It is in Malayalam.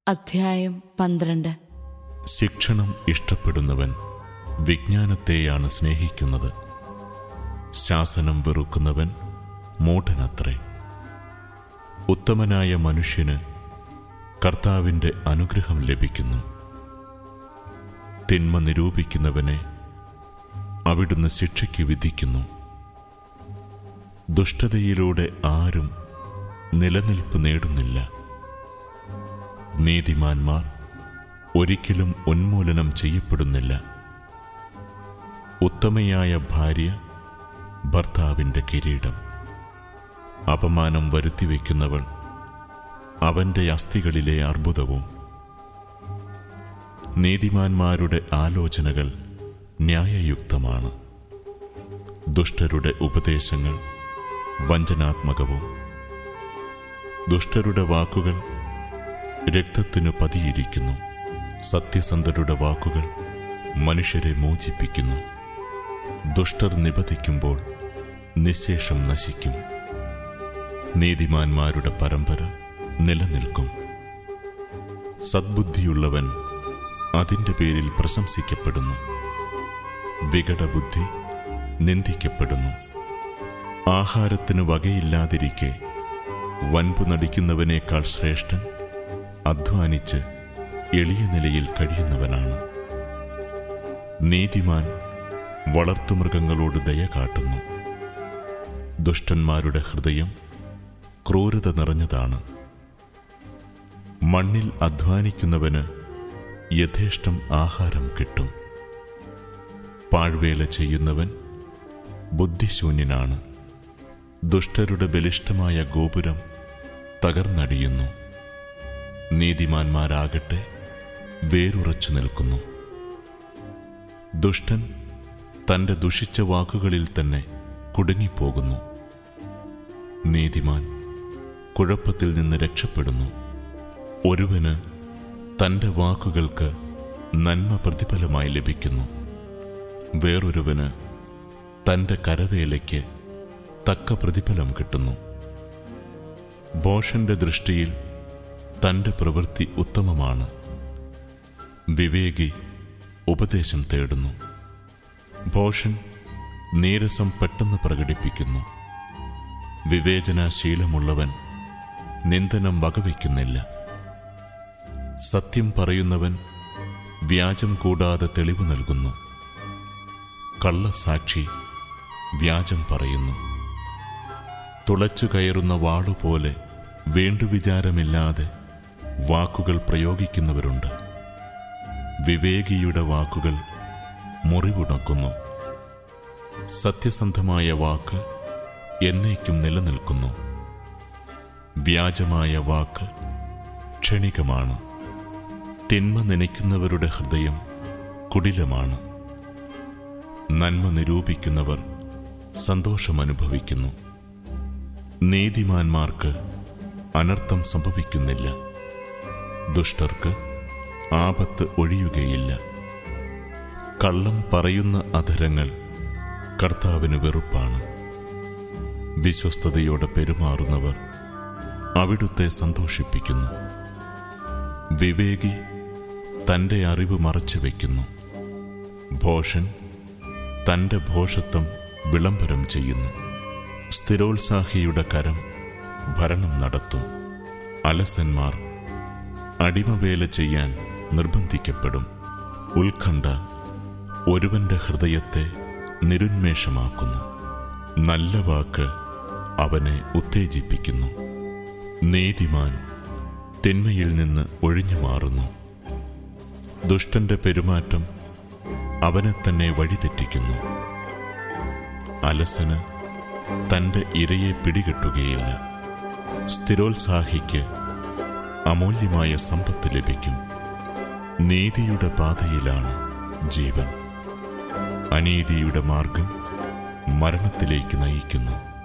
അധ്യായം പന്ത്രണ്ട് ശിക്ഷണം ഇഷ്ടപ്പെടുന്നവൻ വിജ്ഞാനത്തെയാണ് സ്നേഹിക്കുന്നത് ശാസനം വെറുക്കുന്നവൻ മൂഢനത്രേ ഉത്തമനായ മനുഷ്യന് കർത്താവിൻ്റെ അനുഗ്രഹം ലഭിക്കുന്നു തിന്മ നിരൂപിക്കുന്നവനെ അവിടുന്ന് ശിക്ഷയ്ക്ക് വിധിക്കുന്നു ദുഷ്ടതയിലൂടെ ആരും നിലനിൽപ്പ് നേടുന്നില്ല നീതിമാന്മാർ ഒരിക്കലും ഉന്മൂലനം ചെയ്യപ്പെടുന്നില്ല ഉത്തമയായ ഭാര്യ ഭർത്താവിൻ്റെ കിരീടം അപമാനം വരുത്തിവെക്കുന്നവൾ അവൻ്റെ അസ്ഥികളിലെ അർബുദവും നീതിമാന്മാരുടെ ആലോചനകൾ ന്യായയുക്തമാണ് ദുഷ്ടരുടെ ഉപദേശങ്ങൾ വഞ്ചനാത്മകവും ദുഷ്ടരുടെ വാക്കുകൾ രക്തത്തിനു പതിയിരിക്കുന്നു സത്യസന്ധരുടെ വാക്കുകൾ മനുഷ്യരെ മോചിപ്പിക്കുന്നു ദുഷ്ടർ നിബദിക്കുമ്പോൾ നിശേഷം നശിക്കും നീതിമാന്മാരുടെ പരമ്പര നിലനിൽക്കും സദ്ബുദ്ധിയുള്ളവൻ അതിൻ്റെ പേരിൽ പ്രശംസിക്കപ്പെടുന്നു വികടബുദ്ധി നിന്ദിക്കപ്പെടുന്നു ആഹാരത്തിന് വകയില്ലാതിരിക്കെ വൻപു നടിക്കുന്നവനേക്കാൾ ശ്രേഷ്ഠൻ അധ്വാനിച്ച് എളിയ നിലയിൽ കഴിയുന്നവനാണ് നീതിമാൻ വളർത്തുമൃഗങ്ങളോട് ദയ കാട്ടുന്നു ദുഷ്ടന്മാരുടെ ഹൃദയം ക്രൂരത നിറഞ്ഞതാണ് മണ്ണിൽ അധ്വാനിക്കുന്നവന് യഥേഷ്ടം ആഹാരം കിട്ടും പാഴ്വേല ചെയ്യുന്നവൻ ബുദ്ധിശൂന്യനാണ് ദുഷ്ടരുടെ ബലിഷ്ഠമായ ഗോപുരം തകർന്നടിയുന്നു നീതിമാന്മാരാകട്ടെ വേരുറച്ചു നിൽക്കുന്നു ദുഷ്ടൻ തന്റെ ദുഷിച്ച വാക്കുകളിൽ തന്നെ കുടുങ്ങിപ്പോകുന്നു നീതിമാൻ കുഴപ്പത്തിൽ നിന്ന് രക്ഷപ്പെടുന്നു ഒരുവന് തന്റെ വാക്കുകൾക്ക് നന്മ പ്രതിഫലമായി ലഭിക്കുന്നു വേറൊരുവന് തന്റെ കരവേലയ്ക്ക് തക്ക പ്രതിഫലം കിട്ടുന്നു ബോഷന്റെ ദൃഷ്ടിയിൽ തന്റെ പ്രവൃത്തി ഉത്തമമാണ് വിവേകി ഉപദേശം തേടുന്നു ഭോഷൻ നീരസം പെട്ടെന്ന് പ്രകടിപ്പിക്കുന്നു വിവേചനാശീലമുള്ളവൻ നിന്ദനം വകവയ്ക്കുന്നില്ല സത്യം പറയുന്നവൻ വ്യാജം കൂടാതെ തെളിവ് നൽകുന്നു കള്ളസാക്ഷി വ്യാജം പറയുന്നു തുളച്ചു കയറുന്ന വാളുപോലെ വേണ്ടുവിചാരമില്ലാതെ വാക്കുകൾ പ്രയോഗിക്കുന്നവരുണ്ട് വിവേകിയുടെ വാക്കുകൾ മുറിവുണക്കുന്നു സത്യസന്ധമായ വാക്ക് എന്നേക്കും നിലനിൽക്കുന്നു വ്യാജമായ വാക്ക് ക്ഷണികമാണ് തിന്മ നനയ്ക്കുന്നവരുടെ ഹൃദയം കുടിലമാണ് നന്മ നിരൂപിക്കുന്നവർ സന്തോഷമനുഭവിക്കുന്നു നീതിമാന്മാർക്ക് അനർത്ഥം സംഭവിക്കുന്നില്ല ദുഷ്ടർക്ക് ആപത്ത് ഒഴിയുകയില്ല കള്ളം പറയുന്ന അധരങ്ങൾ കർത്താവിന് വെറുപ്പാണ് വിശ്വസ്തയോടെ പെരുമാറുന്നവർ അവിടുത്തെ സന്തോഷിപ്പിക്കുന്നു വിവേകി തന്റെ അറിവ് മറച്ചു വയ്ക്കുന്നു ഭോഷൻ തന്റെ ഭോഷത്വം വിളംബരം ചെയ്യുന്നു സ്ഥിരോത്സാഹിയുടെ കരം ഭരണം നടത്തും അലസന്മാർ അടിമവേല ചെയ്യാൻ നിർബന്ധിക്കപ്പെടും ഉത്കണ്ഠ ഒരുവന്റെ ഹൃദയത്തെ നിരുന്മേഷമാക്കുന്നു നല്ല വാക്ക് അവനെ ഉത്തേജിപ്പിക്കുന്നു നീതിമാൻ തിന്മയിൽ നിന്ന് ഒഴിഞ്ഞു മാറുന്നു ദുഷ്ടന്റെ പെരുമാറ്റം അവനെ തന്നെ വഴിതെറ്റിക്കുന്നു അലസന് തന്റെ ഇരയെ പിടികിട്ടുകയില്ല സ്ഥിരോത്സാഹിക്ക് അമൂല്യമായ സമ്പത്ത് ലഭിക്കും നീതിയുടെ പാതയിലാണ് ജീവൻ അനീതിയുടെ മാർഗം മരണത്തിലേക്ക് നയിക്കുന്നു